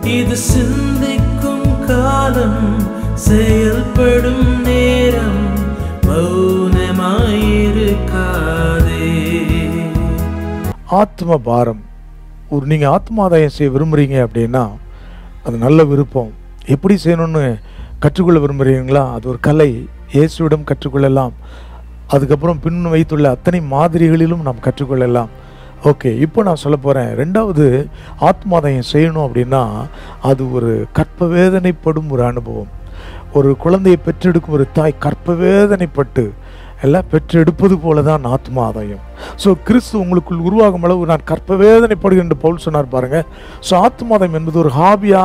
இது சிந்திக்கும் காலம் செயல்படும் நேரம் மௌனமாயிருக்காதே ஆத்ம பாரம் ஒரு நீங்கள் ஆத்மாதாயம் செய்ய விரும்புகிறீங்க அப்படின்னா அது நல்ல விருப்பம் எப்படி செய்யணும்னு கற்றுக்கொள்ள விரும்புகிறீங்களா அது ஒரு கலை இயேசுவிடம் கற்றுக்கொள்ளலாம் அதுக்கப்புறம் பின் வைத்துள்ள அத்தனை மாதிரிகளிலும் நாம் கற்றுக்கொள்ளலாம் ஓகே இப்போ நான் சொல்ல போகிறேன் ரெண்டாவது ஆத்மாதாயம் செய்யணும் அப்படின்னா அது ஒரு கற்ப வேதனைப்படும் ஒரு அனுபவம் ஒரு குழந்தையை பெற்றெடுக்கும் ஒரு தாய் கற்ப வேதனைப்பட்டு எல்லாம் பெற்றெடுப்பது போல தான் ஆத்ம ஆதாயம் ஸோ கிறிஸ்து உங்களுக்குள் உருவாகும் அளவு நான் கற்ப வேதனைப்படுகிறேன் என்று பவுல் சொன்னார் பாருங்க ஸோ ஆத்மாதாயம் என்பது ஒரு ஹாபியா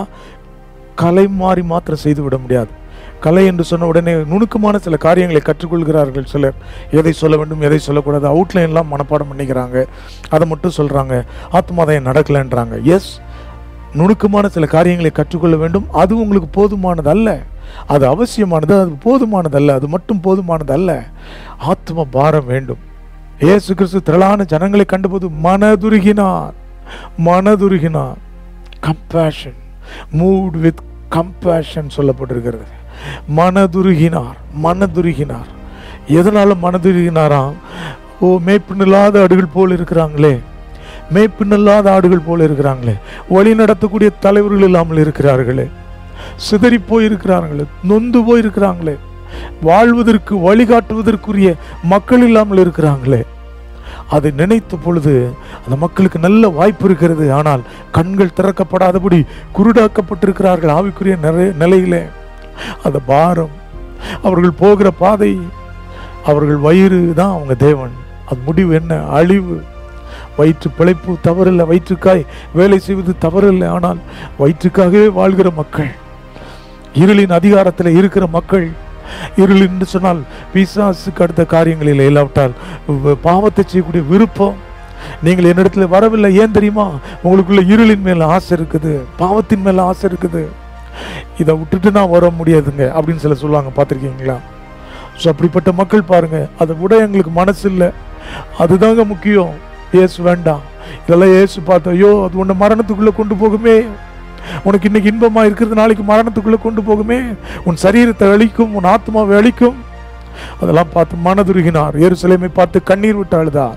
கலை மாறி மாத்திரம் செய்து விட முடியாது கலை என்று சொன்ன உடனே நுணுக்கமான சில காரியங்களை கற்றுக்கொள்கிறார்கள் சிலர் எதை சொல்ல வேண்டும் எதை சொல்லக்கூடாது அவுட்லைன்லாம் மனப்பாடம் பண்ணிக்கிறாங்க அதை மட்டும் சொல்கிறாங்க ஆத்மாதாயம் நடக்கலைன்றாங்க எஸ் நுணுக்கமான சில காரியங்களை கற்றுக்கொள்ள வேண்டும் அது உங்களுக்கு போதுமானது அல்ல அது அவசியமானது அது போதுமானதல்ல அது மட்டும் போதுமானது அல்ல ஆத்ம பாரம் வேண்டும் இயேசு கிறிஸ்து திரளான ஜனங்களை கண்டபோது மனதுருகினார் மனதுருகினார் கம்பேஷன் மூட் வித் கம்பேஷன் சொல்லப்பட்டிருக்கிறது மனதுருகினார் மனதுருகினார் எதனால மனதுருகினாராம் ஓ மேய்ப்பினில்லாத ஆடுகள் போல் இருக்கிறாங்களே மேய்ப்பினில்லாத ஆடுகள் போல இருக்கிறாங்களே வழி நடத்தக்கூடிய தலைவர்கள் இல்லாமல் இருக்கிறார்களே சிதறி போயிருக்கிறார்களே நொந்து போயிருக்கிறாங்களே வாழ்வதற்கு வழிகாட்டுவதற்குரிய மக்கள் இல்லாமல் இருக்கிறாங்களே அதை நினைத்த பொழுது அந்த மக்களுக்கு நல்ல வாய்ப்பு இருக்கிறது ஆனால் கண்கள் திறக்கப்படாதபடி குருடாக்கப்பட்டிருக்கிறார்கள் ஆவிக்குரிய நிறை நிலையிலே அந்த பாரம் அவர்கள் போகிற பாதை அவர்கள் வயிறு தான் அவங்க தேவன் அது முடிவு என்ன அழிவு வயிற்று பிழைப்பு தவறில்லை வயிற்றுக்காய் வேலை செய்வது தவறில்லை ஆனால் வயிற்றுக்காகவே வாழ்கிற மக்கள் இருளின் அதிகாரத்தில் இருக்கிற மக்கள் இருள் என்று சொன்னால் பிசாசுக்கு அடுத்த காரியங்களில் இல்லாவிட்டால் வ- பாவத்தை செய்யக்கூடிய விருப்பம் நீங்கள் என்னிடத்துல வரவில்லை ஏன் தெரியுமா உங்களுக்குள்ள இருளின் மேல ஆசை இருக்குது பாவத்தின் மேல ஆசை இருக்குது இதை விட்டுட்டு நான் வர முடியாதுங்க அப்படின்னு சில சொல்லுவாங்க பார்த்துருக்கீங்களா ஸோ அப்படிப்பட்ட மக்கள் பாருங்க அதை விட எங்களுக்கு மனசு இல்லை அதுதாங்க முக்கியம் இயேசு வேண்டாம் இதெல்லாம் இயேசு பார்த்து ஐயோ அது உன்னை மரணத்துக்குள்ள கொண்டு போகுமே உனக்கு இன்னைக்கு இன்பமா இருக்கிறது நாளைக்கு மரணத்துக்குள்ள கொண்டு போகுமே உன் சரீரத்தை அழிக்கும் உன் ஆத்மாவை அழிக்கும் அதெல்லாம் பார்த்து மனதுருகினார் எருசலேமை பார்த்து கண்ணீர் விட்டு அழுதார்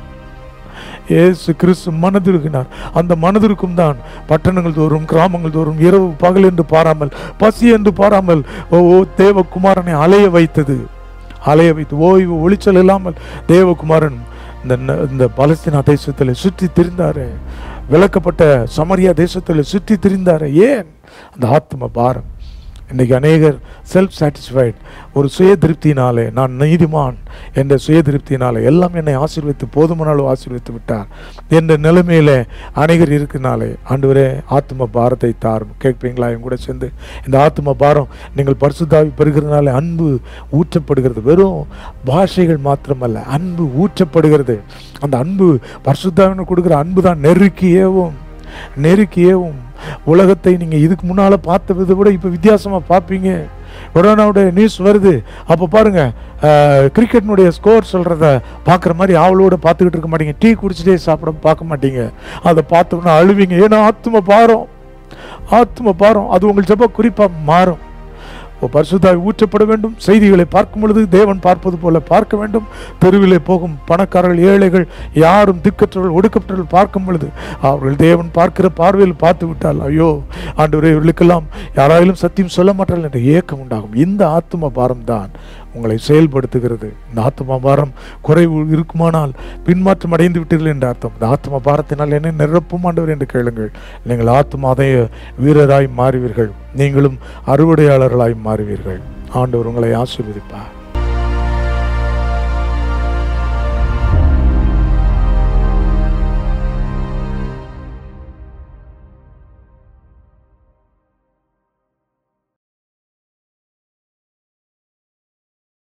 இயேசு கிறிஸ்து மனதுருகினார் அந்த மனதிற்கும் தான் பட்டணங்கள் தோறும் கிராமங்கள் தோறும் இரவு பகல் என்று பாராமல் பசி என்று பாராமல் ஓ ஓ தேவகுமாரனை அலைய வைத்தது அலைய வைத்து ஓய்வு ஒளிச்சல் இல்லாமல் தேவகுமாரன் இந்த ந- இந்த பலஸ்தீனா தேசத்தில் சுற்றி திரிந்தாரு விளக்கப்பட்ட சமரியா தேசத்தில் சுற்றி திரிந்தாரு ஏன் அந்த ஆத்ம பாரம் இன்னைக்கு அநேகர் செல்ஃப் சாட்டிஸ்ஃபைட் ஒரு சுய திருப்தியினாலே நான் நீதிமான் என்ற சுய திருப்தியினாலே எல்லாம் என்னை ஆசீர்வித்து போதுமானாலும் ஆசீர்வித்து விட்டார் என்ற நிலைமையில அநேகர் இருக்கனாலே ஆண்டவரே ஆத்ம பாரத்தை தாரும் கேட்பீங்களா என் கூட சேர்ந்து இந்த ஆத்ம பாரம் நீங்கள் பரிசுத்தாவி பெறுகிறதுனால அன்பு ஊற்றப்படுகிறது வெறும் பாஷைகள் மாத்திரமல்ல அன்பு ஊற்றப்படுகிறது அந்த அன்பு பரிசுத்தாவின்னு கொடுக்குற அன்பு தான் நெருக்கி ஏவும் நெருக்கி ஏவும் உலகத்தை நீங்கள் இதுக்கு முன்னால் பார்த்ததை விட இப்போ வித்தியாசமாக பார்ப்பீங்க கொரோனாவுடைய நியூஸ் வருது அப்போ பாருங்க அஹ், கிரிக்கெட்னுடைய ஸ்கோர் சொல்கிறத பார்க்குற மாதிரி ஆவலோட பார்த்துக்கிட்டு இருக்க மாட்டீங்க டீ குடிச்சிட்டே சாப்பிட பார்க்க மாட்டீங்க அதை பார்த்தோம்னா அழுவீங்க ஏன்னா ஆத்ம பாரம் ஆத்ம பாரம் அது உங்கள் ஜெப குறிப்பாக மாறும் ஓ பரிசுத்தாய் ஊற்றப்பட வேண்டும் செய்திகளை பார்க்கும் பொழுது தேவன் பார்ப்பது போல பார்க்க வேண்டும் தெருவிலே போகும் பணக்காரர்கள் ஏழைகள் யாரும் திக்கற்றவர்கள் ஒடுக்கப்பட்டவர்கள் பார்க்கும் பொழுது அவர்கள் தேவன் பார்க்கிற பார்வையில் பார்த்து விட்டால் ஐயோ ஆண்டவரே இவர்களுக்கெல்லாம் யாராலும் சத்தியம் சொல்ல மாட்டார்கள் என்ற ஏக்கம் உண்டாகும் இந்த ஆத்தும பாரம் தான் உங்களை செயல்படுத்துகிறது இந்த ஆத்ம பாரம் குறைவு இருக்குமானால் பின்மாற்றம் அடைந்து விட்டீர்கள் என்ற அர்த்தம் இந்த ஆத்ம பாரத்தினால் என்ன நிரப்பும் ஆண்டவர் என்று கேளுங்கள் நீங்கள் ஆத்மாதய வீரராய் மாறுவீர்கள் நீங்களும் அறுவடையாளர்களாய் மாறுவீர்கள் ஆண்டவர் உங்களை ஆசீர்வதிப்பார்